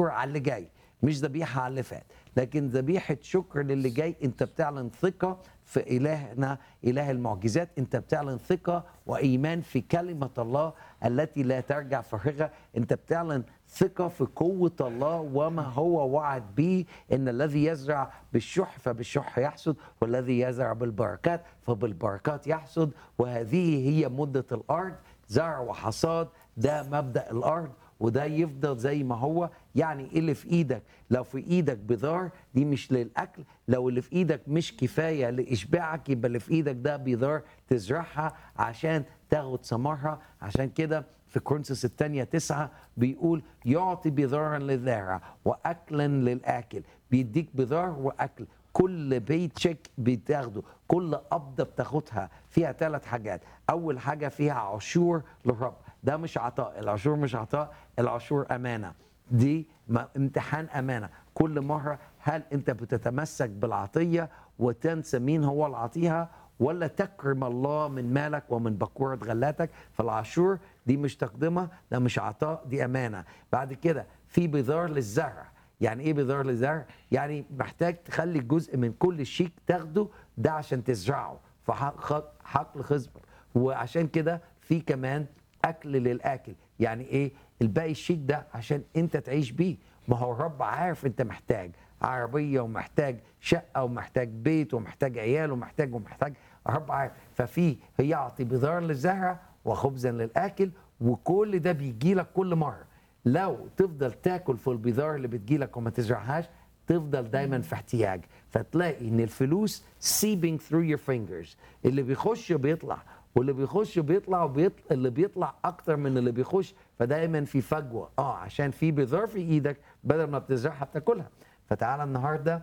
على اللي جاي مش ذبيحه على اللي فات لكن ذبيحه شكر للي جاي انت بتعلن ثقه في الهنا اله المعجزات انت بتعلن ثقه وايمان في كلمه الله التي لا ترجع فارغه انت بتعلن ثقه في قوه الله وما هو وعد به ان الذي يزرع بالشح فبالشح يحصد والذي يزرع بالبركات فبالبركات يحصد وهذه هي مده الارض زرع وحصاد ده مبدا الارض وده يفضل زي ما هو يعني إيه اللي في ايدك لو في ايدك بذار دي مش للاكل لو اللي في ايدك مش كفايه لاشباعك يبقى اللي في ايدك ده بذار تزرعها عشان تاخد ثمرها عشان كده في كورنثوس الثانية تسعة بيقول يعطي بذارا للزارع وأكلا للآكل بيديك بذار وأكل كل بيت شيك بتاخده كل قبضة بتاخدها فيها ثلاث حاجات أول حاجة فيها عشور للرب ده مش عطاء العشور مش عطاء العشور أمانة دي م- امتحان أمانة كل مرة هل أنت بتتمسك بالعطية وتنسى مين هو اللي عطيها ولا تكرم الله من مالك ومن بكورة غلاتك فالعاشور دي مش تقدمة ده مش عطاء دي أمانة بعد كده في بذار للزرع يعني ايه بذار للزرع يعني محتاج تخلي جزء من كل شيك تاخده ده عشان تزرعه في حق- حقل خصبك وعشان كده في كمان اكل للاكل يعني ايه الباقي الشيك ده عشان انت تعيش بيه ما هو الرب عارف انت محتاج عربيه ومحتاج شقه ومحتاج بيت ومحتاج عيال ومحتاج ومحتاج الرب عارف ففي يعطي بذار للزرع وخبزا للاكل وكل ده بيجي لك كل مره لو تفضل تاكل في البذار اللي بتجيلك وما تزرعهاش تفضل دايما في احتياج فتلاقي ان الفلوس seeping through your fingers اللي بيخش بيطلع واللي بيخش بيطلع وبيطلع اللي بيطلع اكتر من اللي بيخش فدايما في فجوه اه عشان في بذار في ايدك بدل ما بتزرعها بتاكلها فتعالى النهارده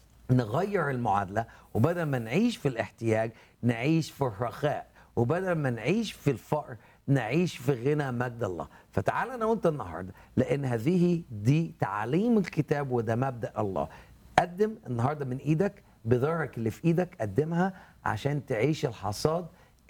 نغير المعادله وبدل ما نعيش في الاحتياج نعيش في الرخاء وبدل ما نعيش في الفقر نعيش في غنى مجد الله فتعال انا وانت النهارده لان هذه دي تعاليم الكتاب وده مبدا الله قدم النهارده من ايدك بذرك اللي في ايدك قدمها عشان تعيش الحصاد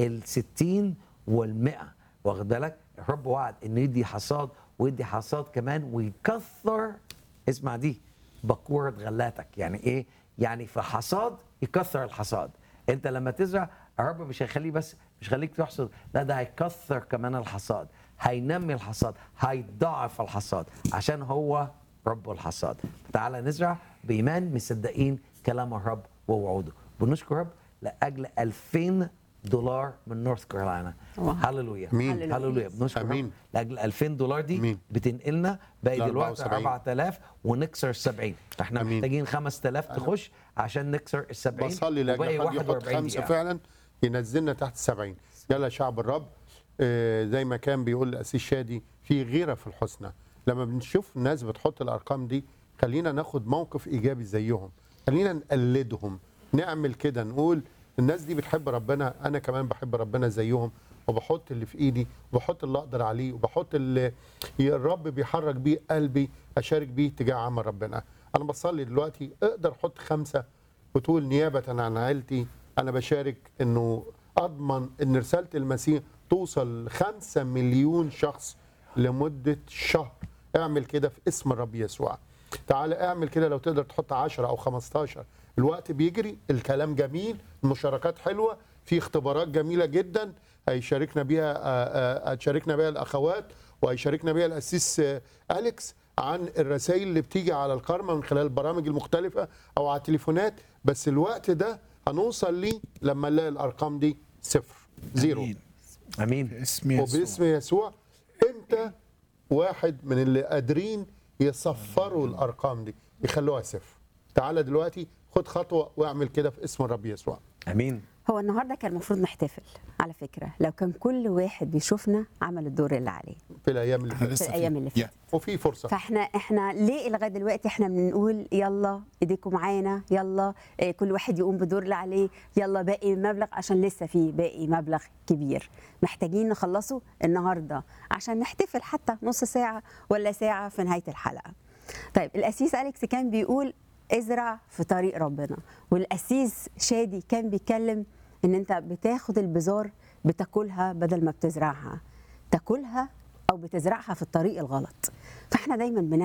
الستين والمئة واخد بالك الرب وعد انه يدي حصاد ويدي حصاد كمان ويكثر اسمع دي بكورة غلاتك يعني ايه يعني في حصاد يكثر الحصاد انت لما تزرع الرب مش هيخليه بس مش هيخليك تحصد لا ده هيكثر كمان الحصاد هينمي الحصاد هيضاعف الحصاد عشان هو رب الحصاد تعالى نزرع بإيمان مصدقين كلام الرب ووعوده بنشكر رب لأجل 2000 دولار من نورث كارولاينا واو. هللويا أمين. هللويا بنشكر أمين. رب لاجل 2000 دولار دي أمين. بتنقلنا باقي ل دلوقتي 74. 4000 ونكسر ال 70 فاحنا أمين. محتاجين 5000 تخش عشان نكسر ال 70 بصلي لاجل وباقي حد يحط 41 خمسه دقيقة. فعلا ينزلنا تحت السبعين يلا شعب الرب آه، زي ما كان بيقول الاسيس شادي في غيره في الحسنى لما بنشوف الناس بتحط الارقام دي خلينا ناخد موقف ايجابي زيهم خلينا نقلدهم نعمل كده نقول الناس دي بتحب ربنا انا كمان بحب ربنا زيهم وبحط اللي في ايدي وبحط اللي اقدر عليه وبحط اللي الرب بيحرك بيه قلبي اشارك بيه تجاه عمل ربنا انا بصلي دلوقتي اقدر احط خمسه وتقول نيابه عن عائلتي انا بشارك انه اضمن ان رساله المسيح توصل لخمسة مليون شخص لمده شهر اعمل كده في اسم الرب يسوع تعال اعمل كده لو تقدر تحط 10 او 15 الوقت بيجري الكلام جميل المشاركات حلوه في اختبارات جميله جدا هيشاركنا بيها آه، آه، هتشاركنا بيها الاخوات وهيشاركنا بيها الاسيس آه، اليكس عن الرسائل اللي بتيجي على القرمه من خلال البرامج المختلفه او على التليفونات بس الوقت ده هنوصل ليه لما نلاقي الارقام دي صفر زيرو آمين. امين باسم يسوع وباسم يسوع انت واحد من اللي قادرين يصفروا الارقام دي يخلوها صفر تعالى دلوقتي خد خطوه واعمل كده في اسم الرب يسوع امين هو النهارده كان المفروض نحتفل على فكره لو كان كل واحد بيشوفنا عمل الدور اللي عليه في الايام اللي احنا فاتت لسه في الأيام اللي يا. فاتت. وفي فرصه فاحنا احنا ليه لغايه دلوقتي احنا بنقول يلا ايديكم معانا يلا إيه، كل واحد يقوم بدور اللي عليه يلا باقي مبلغ عشان لسه في باقي مبلغ كبير محتاجين نخلصه النهارده عشان نحتفل حتى نص ساعه ولا ساعه في نهايه الحلقه طيب الاسيس اليكس كان بيقول ازرع في طريق ربنا والاسيس شادي كان بيتكلم ان انت بتاخد البذار بتاكلها بدل ما بتزرعها تاكلها او بتزرعها في الطريق الغلط فاحنا دايما بنعمل